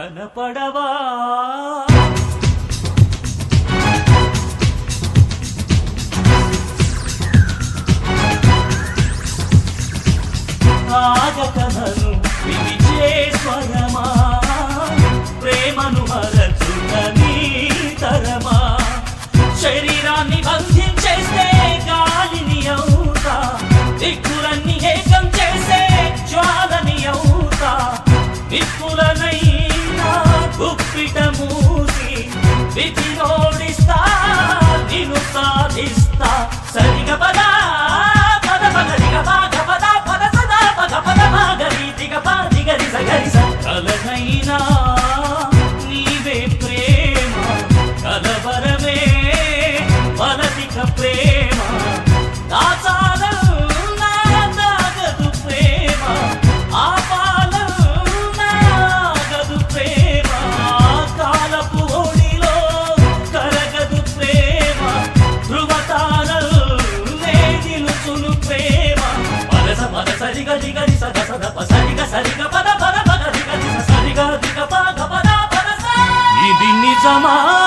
కనపడవా ఆగకనను విడిచే స్వరమా ప్రేమను మరచుట నీ తరమా శరీరాన్ని బంధించేస్తే గాలిని అవుతా దిక్కులన్నీ ఏకం చేసే జ్వాలని అవుతా విప్పులనైనా గుప్పిట మూసి విధిలోడిస్తా నిన్ను సాధిస్తా సరిగ పదా పద పద దిగ పాగ పద పద సదా పద పద మాగరి దిగ పా దిగరి సగరి స కలనైనా నీవే ప్రేమ కలవరమే వలదిక ప్రేమ దాచాలన్నా దాగదు ప్రేమ ఆపాలన్నా ఆగదు ప్రేమ కాలపు ఒడిలో కరగదు ప్రేమ ధృవతారల్లే నిలుచును ప్రేమ పదస పద సరిగ దిగరి సగ సద ప సరిగ సరిగ పద పద పద దిగ దిగ సరిగ దిగ పద పద పద స ఇది నిజమా